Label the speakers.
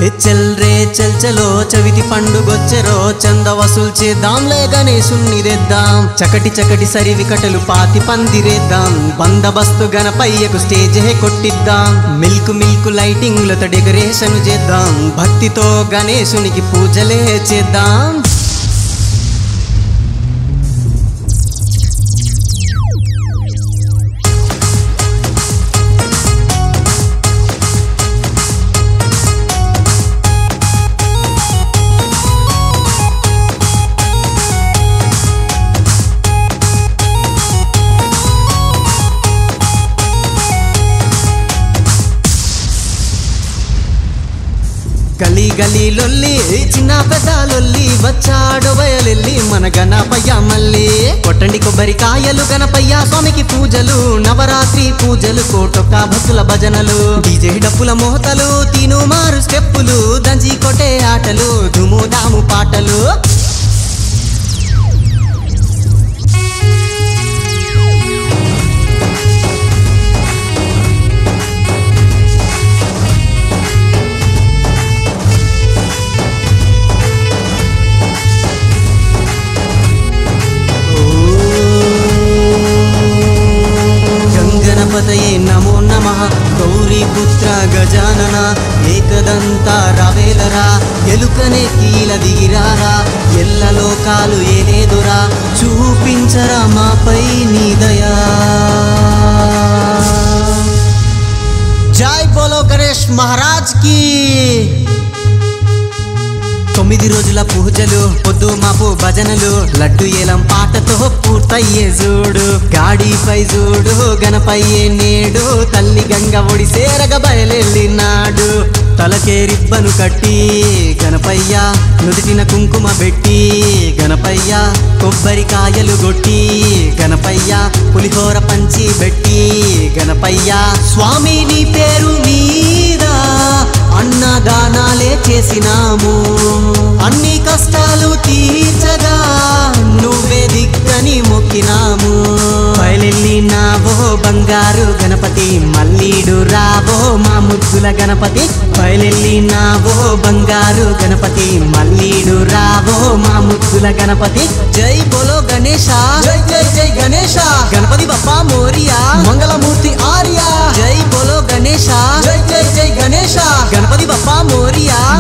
Speaker 1: చెల్ రే చెల్ చలో చవితి పండుగొచ్చెరో చంద వసూలు చేద్దాంలే గణేశుణ్ణి తెద్దాం చకటి చకటి సరివి కటలు పాతి పందిరేద్దాం బందబస్తు గణపయ్యకు స్టేజ్ కొట్టిద్దాం మిల్క్ మిల్క్ లైటింగ్లతో డెకరేషన్ చేద్దాం భక్తితో గణేశునికి పూజలే చేద్దాం గలీ గలీ లొల్లి చిన్న పెద్ద లొల్లి వచ్చాడు బయలెల్లి మన గణపయ్య మళ్ళీ కొట్టండి కొబ్బరికాయలు గణపయ్య స్వామికి పూజలు నవరాత్రి పూజలు కోటొక్క భక్తుల భజనలు డీజే డప్పుల మోతలు తిను మారు స్టెప్పులు దంచి కొట్టే ఆటలు దుము దాము పాటలు గంగణపతయే నమో నమ గౌరీపుత్ర గజానన ఏకదంత రవేలరా ఎలుకనే కీల దిగిరారా ఎల్ల లోకాలు ఏలేదురా చూపించరా మాపై నీ దయా జై బోలో గణేష్ మహారాజ్ కి తొమ్మిది రోజుల పూజలు పొద్దు మాపు భజనలు లడ్డు ఏలం పాటతో పూర్తయ్యే చూడు గాడిపై చూడు గణపయ్యే నేడు తల్లి గంగ ఒడి సేరగ బయలెళ్ళినాడు తలకే రిబ్బను కట్టి గణపయ్య నుదిటిన కుంకుమ పెట్టి గణపయ్య కొబ్బరికాయలు కొట్టి గణపయ్య పులిహోర పంచి పెట్టి గణపయ్య స్వామి నీ పేరు మీద అన్నదానాలే చేసినాము అన్ని కష్టాలు తీర్చగా నువ్వే దిక్కని మొక్కినాము బయలెళ్ళినావో బంగారు గణపతి మల్లీడు రావో మా ముద్దుల గణపతి బయలెళ్ళినావో బంగారు గణపతి మల్లీడు రావో మా ముద్దుల గణపతి జై బోలో గణేశ జై జై జై గణేశ గణపతి బప్పా మోరియా మంగళమూర్తి ఆర్య జై బోలో గణేశ జై జై జై గణేశ గణపతి బప్పా మోరియా